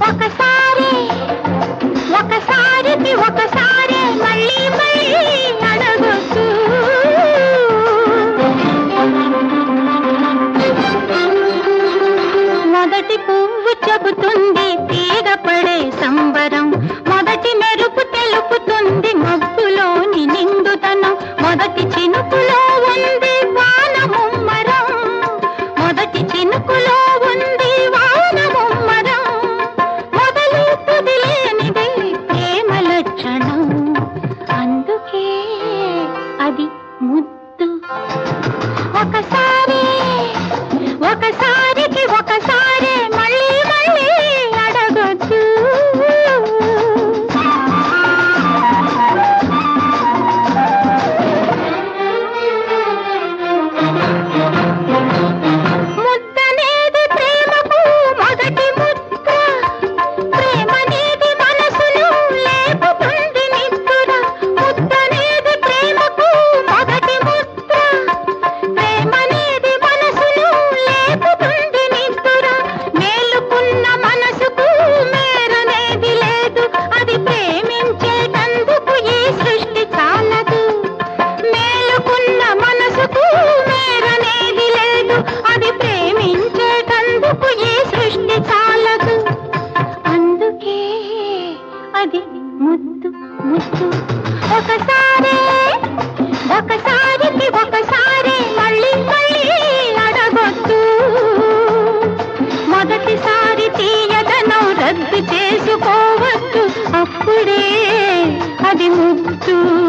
ఒకసారి ఒకసారికి ఒకసారి మళ్ళీ మళ్ళీ అడగొద్దు మొదటి పువ్వు చెబుతుంది తీగ పడే సంబరం మొదటి మెరుపు తెలుపుతుంది మబ్బులోని నిండుతనం మొదటి చినుకులో ఉంది వాన ముమ్మరం మొదటి చినుకులో ఉంది వాన ముమ్మరం మొదలు తుది లేనిదే ప్రేమ లక్షణం అందుకే అది ముద్దు ఒకసారి ఒకసారికి ఒకసారి మళ్ళీ మళ్ళీ అడగొద్దు ముద్దనేది ప్రేమకు మొదటి ముద్ద ప్రేమనేది మనసును లేపుతుంది నిద్దుర ముద్దనేది ప్రేమకు మొదటి ముద్ద ప్రేమనేది మనసును లేపుతుంది నిద్దుర మేలుకున్న మనసుకు మేరనేది లేదు అది ప్రేమించేటందుకు ఈ సృష్టి చాలదు మేలుకున్న మనసుకు మేరనేది లేదు అది ప్రేమించేటందుకు ఈ సృష్టి చాలదు అందుకే అది ముద్దు ముద్దు ఒకసారి ఒకసారికి ఒకసారి మళ్ళీ మళ్ళీ అడగొద్దు మొదటిసారి తీయదనం రద్దు చేసుకోవద్దు అప్పుడే అది ముద్దు